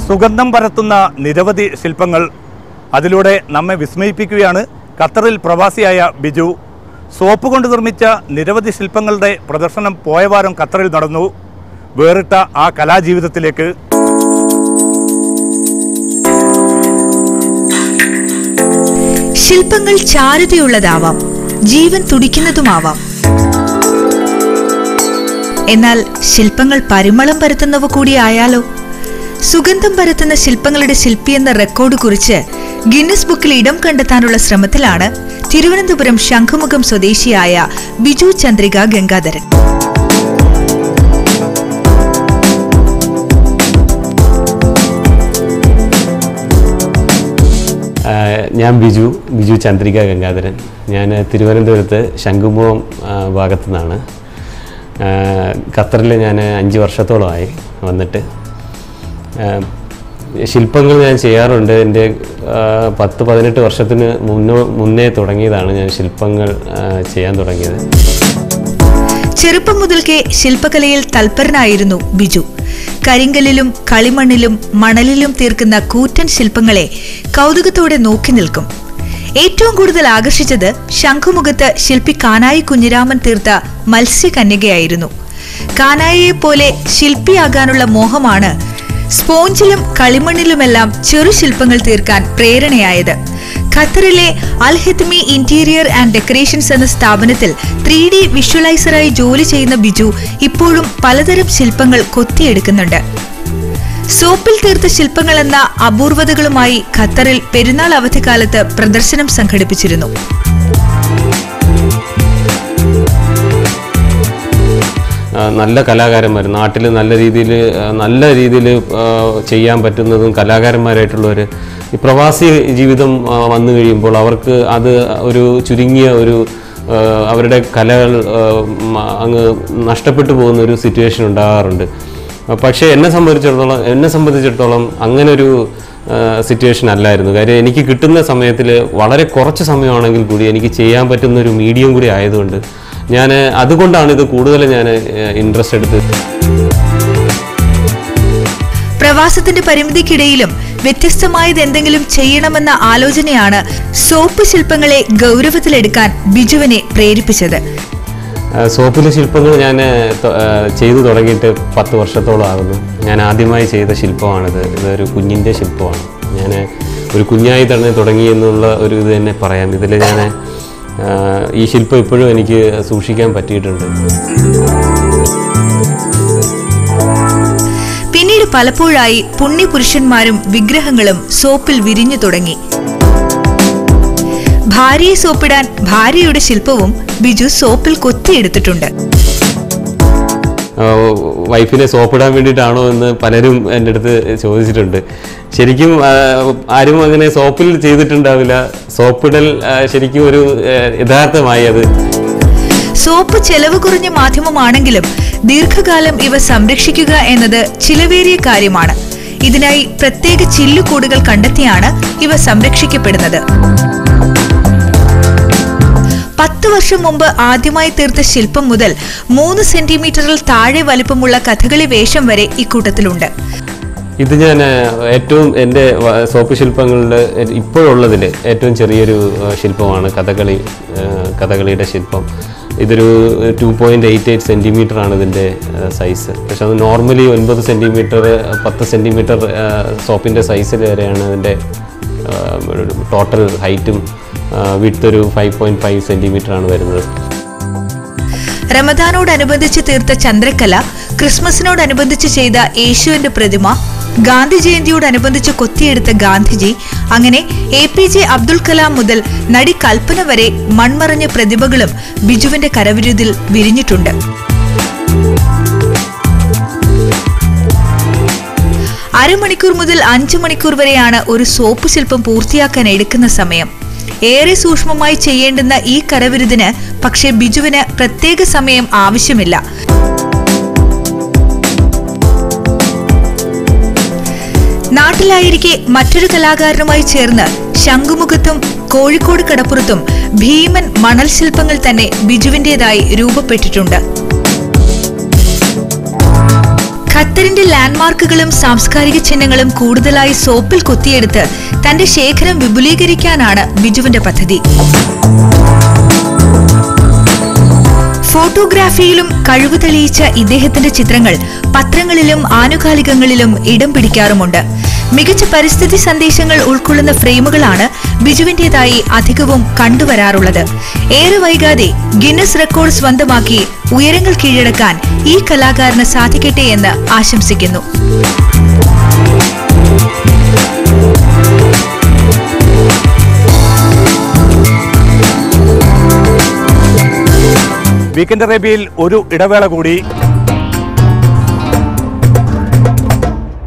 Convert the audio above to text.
സുഗന്ധം പരത്തുന്ന നിരവധി ശില്പങ്ങൾ അതിലൂടെ നമ്മെ വിസ്മയിപ്പിക്കുകയാണ് ഖത്തറിൽ പ്രവാസിയായ ബിജു സോപ്പ് കൊണ്ട് നിർമ്മിച്ച നിരവധി ശില്പങ്ങളുടെ പ്രദർശനം പോയ വാരം ഖത്തറിൽ നടന്നു വേറിട്ട ആ കലാജീവിതത്തിലേക്ക് ശില്പങ്ങൾ ചാരുതയുള്ളതാവാം ജീവൻ തുടിക്കുന്നതുമാവാം എന്നാൽ ശില്പങ്ങൾ പരിമളം പരത്തുന്നവ കൂടി ആയാലോ സുഗന്ധം പരത്തുന്ന ശില്പങ്ങളുടെ ശില്പി എന്ന റെക്കോർഡ് കുറിച്ച് ഗിന്നസ് ബുക്കിൽ ഇടം കണ്ടെത്താനുള്ള ശ്രമത്തിലാണ് തിരുവനന്തപുരം ശംഖുമുഖം സ്വദേശിയായ ബിജു ചന്ദ്രിക ഗംഗാധരൻ ആഹ് ഞാൻ ബിജു ബിജു ചന്ദ്രിക ഗംഗാധരൻ ഞാൻ തിരുവനന്തപുരത്ത് ശംഖുമുഖം ആഹ് ഭാഗത്തു നിന്നാണ് ആഹ് ഖത്തറിൽ ഞാൻ അഞ്ച് വർഷത്തോളമായി വന്നിട്ട് ആഹ് ശില്പങ്ങൾ ഞാൻ ചെയ്യാറുണ്ട് എൻ്റെ ആഹ് പത്ത് പതിനെട്ട് വർഷത്തിന് മുന്നോ മുന്നേ തുടങ്ങിയതാണ് ഞാൻ ശില്പങ്ങൾ ആഹ് ചെയ്യാൻ തുടങ്ങിയത് ചെറുപ്പം മുതൽക്കേ ശില്പകലയിൽ തൽപരനായിരുന്നു ബിജു കരിങ്കല്ലിലും കളിമണ്ണിലും മണലിലും തീർക്കുന്ന കൂറ്റൻ ശില്പങ്ങളെ കൗതുകത്തോടെ നോക്കി നിൽക്കും ഏറ്റവും കൂടുതൽ ആകർഷിച്ചത് ശംഖുമുഖത്ത് ശില്പി കാനായി കുഞ്ഞിരാമൻ തീർത്ത മത്സ്യകന്യകയായിരുന്നു കാനായിയെ പോലെ ശില്പിയാകാനുള്ള മോഹമാണ് സ്പോഞ്ചിലും കളിമണ്ണിലുമെല്ലാം ചെറു ശില്പങ്ങൾ തീർക്കാൻ പ്രേരണയായത് ഖത്തറിലെ Al Hitmi interior and decorations എന്ന സ്ഥാപനത്തിൽ ത്രീ ഡി വിഷ്വലൈസറായി ജോലി ചെയ്യുന്ന ബിജു ഇപ്പോഴും പലതരം ശില്പങ്ങൾ കൊത്തിയെടുക്കുന്നുണ്ട് സോപ്പിൽ തീർത്ത ശില്പങ്ങൾ എന്ന അപൂർവതകളുമായി ഖത്തറിൽ പെരുന്നാൾ അവധിക്കാലത്ത് പ്രദർശനം സംഘടിപ്പിച്ചിരുന്നു ആ, നല്ല കലാകാരന്മാർ നാട്ടിൽ നല്ല രീതിയിൽ നല്ല രീതിയിൽ ചെയ്യാൻ പറ്റുന്നതും കലാകാരന്മാരായിട്ടുള്ളവർ ഈ പ്രവാസി ജീവിതം ആ, വന്നു കഴിയുമ്പോൾ അവർക്ക് അത് ഒരു ചുരുങ്ങിയ ഒരു ആ, അവരുടെ കലകൾ ആ, മ- അങ്ങ് നഷ്ടപ്പെട്ടു പോകുന്ന ഒരു സിറ്റുവേഷൻ ഉണ്ടാകാറുണ്ട് പക്ഷേ എന്നെ സംബന്ധിച്ചിടത്തോളം എന്നെ സംബന്ധിച്ചിടത്തോളം അങ്ങനെ ഒരു സിറ്റുവേഷൻ അല്ലായിരുന്നു കാര്യം എനിക്ക് കിട്ടുന്ന സമയത്തിൽ വളരെ കുറച്ച് സമയമാണെങ്കിൽ കൂടി എനിക്ക് ചെയ്യാൻ പറ്റുന്ന ഒരു മീഡിയം കൂടി ആയതുകൊണ്ട് ഞാൻ അതുകൊണ്ടാണ് ഇത് കൂടുതൽ ഞാൻ ഇൻട്രസ്റ്റ് എടുത്ത് പ്രവാസത്തിന്റെ പരിമിതിക്കിടയിലും വ്യത്യസ്തമായത് എന്തെങ്കിലും ചെയ്യണമെന്ന ആലോചനയാണ് സോപ്പ് ശില്പങ്ങളെ ഗൗരവത്തിലെടുക്കാൻ ബിജുവിനെ പ്രേരിപ്പിച്ചത് സോപ്പിലെ ശില്പങ്ങൾ ഞാൻ ചെയ്തു തുടങ്ങിയിട്ട് പത്ത് വർഷത്തോളം ആകുന്നു ഞാൻ ആദ്യമായി ചെയ്ത ശില്പമാണിത് ഇതൊരു കുഞ്ഞിൻ്റെ ശില്പമാണ് ഞാൻ ഒരു കുഞ്ഞായി തന്നെ തുടങ്ങി എന്നുള്ള ഒരു ഇത് തന്നെ പറയാം ഇതിൽ ഞാൻ ഈ ശില്പം ഇപ്പോഴും എനിക്ക് സൂക്ഷിക്കാൻ പറ്റിയിട്ടുണ്ട് പിന്നീട് പലപ്പോഴായി പുണ്യപുരുഷന്മാരും വിഗ്രഹങ്ങളും സോപ്പിൽ വിരിഞ്ഞു തുടങ്ങി ഭാര്യയെ സോപ്പിടാൻ ഭാര്യയുടെ ശില്പവും ബിജു സോപ്പിൽ കൊത്തിയെടുത്തിട്ടുണ്ട് ആ, വൈഫിനെ സോപ്പിടാൻ വേണ്ടിയിട്ടാണോ എന്ന് പലരും എൻ്റെ അടുത്ത് ചോദിച്ചിട്ടുണ്ട് ശരിക്കും ആ, ആരും അങ്ങനെ സോപ്പിൽ ചെയ്തിട്ടുണ്ടാവില്ല സോപ്പിടൽ ആ, ശരിക്കും ഒരു ആ, യഥാർത്ഥമായി അത് സോപ്പ് ചെലവ് കുറഞ്ഞ മാധ്യമമാണെങ്കിലും ദീർഘകാലം ഇവ സംരക്ഷിക്കുക എന്നത് ചിലവേറിയ കാര്യമാണ് ഇതിനായി പ്രത്യേക ചില്ലുകൂടുകൾ കണ്ടെത്തിയാണ് ഇവ സംരക്ഷിക്കപ്പെടുന്നത് പത്ത് വർഷം മുമ്പ് ആദ്യമായി തീർത്ത ശില്പം മുതൽ മൂന്ന് സെന്റിമീറ്ററിൽ താഴെ വലിപ്പമുള്ള കഥകളി വേഷം വരെ ഇക്കൂട്ടത്തിലുണ്ട് ഇത് ഞാൻ ആ, ഏറ്റവും എൻ്റെ വ- സോപ്പ് ശില്പങ്ങളിൽ ഇപ്പോഴുള്ളതിൽ ഏറ്റവും ചെറിയൊരു ആ, ശില്പമാണ് കഥകളി ആ, കഥകളിയുടെ ശില്പം ഇതൊരു two point eight eight centimetre ആണ് ഇതിൻ്റെ സൈസ് പക്ഷെ അത് നോർമലി ഒൻപത് സെൻറ്റിമീറ്റർ പത്ത് സെൻറ്റിമീറ്റർ സോപ്പിൻ്റെ സൈസിൽ വരെയാണ് അതിൻ്റെ ടോട്ടൽ ഹൈറ്റും വിഡ്ത്ത് ഒരു ഫൈവ് പോയിൻറ്റ് ഫൈവ് സെൻറ്റിമീറ്റർ ആണ് വരുന്നത് റമദാനോടനുബന്ധിച്ച് തീർത്ത ചന്ദ്രക്കല ക്രിസ്മസിനോടനുബന്ധിച്ച് ചെയ്ത യേശുവിന്റെ പ്രതിമ ഗാന്ധി ജയന്തിയോടനുബന്ധിച്ച് കൊത്തിയെടുത്ത ഗാന്ധിജി അങ്ങനെ A P J Abdul Kalam മുതൽ നടി കൽപ്പന വരെ മൺമറഞ്ഞ പ്രതിഭകളും ബിജുവിന്റെ കരവിരുതിൽ വിരിഞ്ഞിട്ടുണ്ട് അരമണിക്കൂർ മുതൽ അഞ്ചു മണിക്കൂർ വരെയാണ് ഒരു സോപ്പ് ശില്പം പൂർത്തിയാക്കാൻ എടുക്കുന്ന സമയം ഏറെ സൂക്ഷ്മമായി ചെയ്യേണ്ടുന്ന ഈ കരവിരുതിന് പക്ഷേ ബിജുവിന് പ്രത്യേക സമയം ആവശ്യമില്ല നാട്ടിലായിരിക്കെ മറ്റൊരു കലാകാരനുമായി ചേർന്ന് ശംഖുമുഖത്തും കോഴിക്കോട് കടപ്പുറത്തും ഭീമൻ മണൽ ശില്പങ്ങൾ തന്നെ ബിജുവിന്റേതായി രൂപപ്പെട്ടിട്ടുണ്ട് ഖത്തറിന്റെ ലാൻഡ്മാർക്കുകളും സാംസ്കാരിക ചിഹ്നങ്ങളും കൂടുതലായി സോപ്പിൽ കൊത്തിയെടുത്ത് തന്റെ ശേഖരം വിപുലീകരിക്കാനാണ് ബിജുവിന്റെ പദ്ധതി ഫോട്ടോഗ്രാഫിയിലും കഴിവ് തെളിയിച്ച ഇദ്ദേഹത്തിന്റെ ചിത്രങ്ങൾ പത്രങ്ങളിലും ആനുകാലികങ്ങളിലും ഇടം പിടിക്കാറുമുണ്ട് മികച്ച പരിസ്ഥിതി സന്ദേശങ്ങൾ ഉൾക്കൊള്ളുന്ന ഫ്രെയിമുകളാണ് ബിജുവിന്റേതായി അധികവും കണ്ടുവരാറുള്ളത് ഏറെ വൈകാതെ ഗിന്നസ് റെക്കോർഡ് സ്വന്തമാക്കി ഉയരങ്ങൾ കീഴടക്കാൻ ഈ കലാകാരന് സാധിക്കട്ടെ എന്ന് ആശംസിക്കുന്നു വീക്കെൻഡ് അറേബ്യയിൽ ഒരു ഇടവേള കൂടി